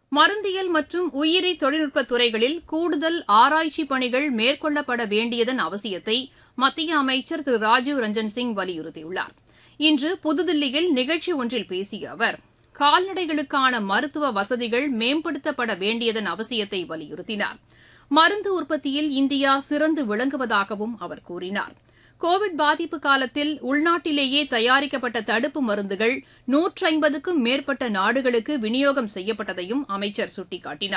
மருந்தியல் மற்றும் உயிரி தொழில்நுட்ப துறைகளில் கூடுதல் ஆராய்ச்சி பணிகள் மேற்கொள்ளப்பட வேண்டியதன் அவசியத்தை மத்திய அமைச்சர் திரு ராஜீவ் ரஞ்சன் சிங் வலியுறுத்தியுள்ளார் இன்று புதுதில்லியில் நிகழ்ச்சி ஒன்றில் பேசிய அவர் கால்நடைகளுக்கான மருத்துவ வசதிகள் மேம்படுத்தப்பட வேண்டியதன் அவசியத்தை வலியுறுத்தினார் மருந்து உற்பத்தியில் இந்தியா சிறந்து விளங்குவதாகவும் அவர் கூறினார் கோவிட் பாதிப்பு காலத்தில் உள்நாட்டிலேயே தயாரிக்கப்பட்ட தடுப்பு மருந்துகள் நூற்றி ஐம்பதுக்கும் மேற்பட்ட நாடுகளுக்கு விநியோகம் செய்யப்பட்டதையும் அமைச்சர் சுட்டிக்காட்டினார்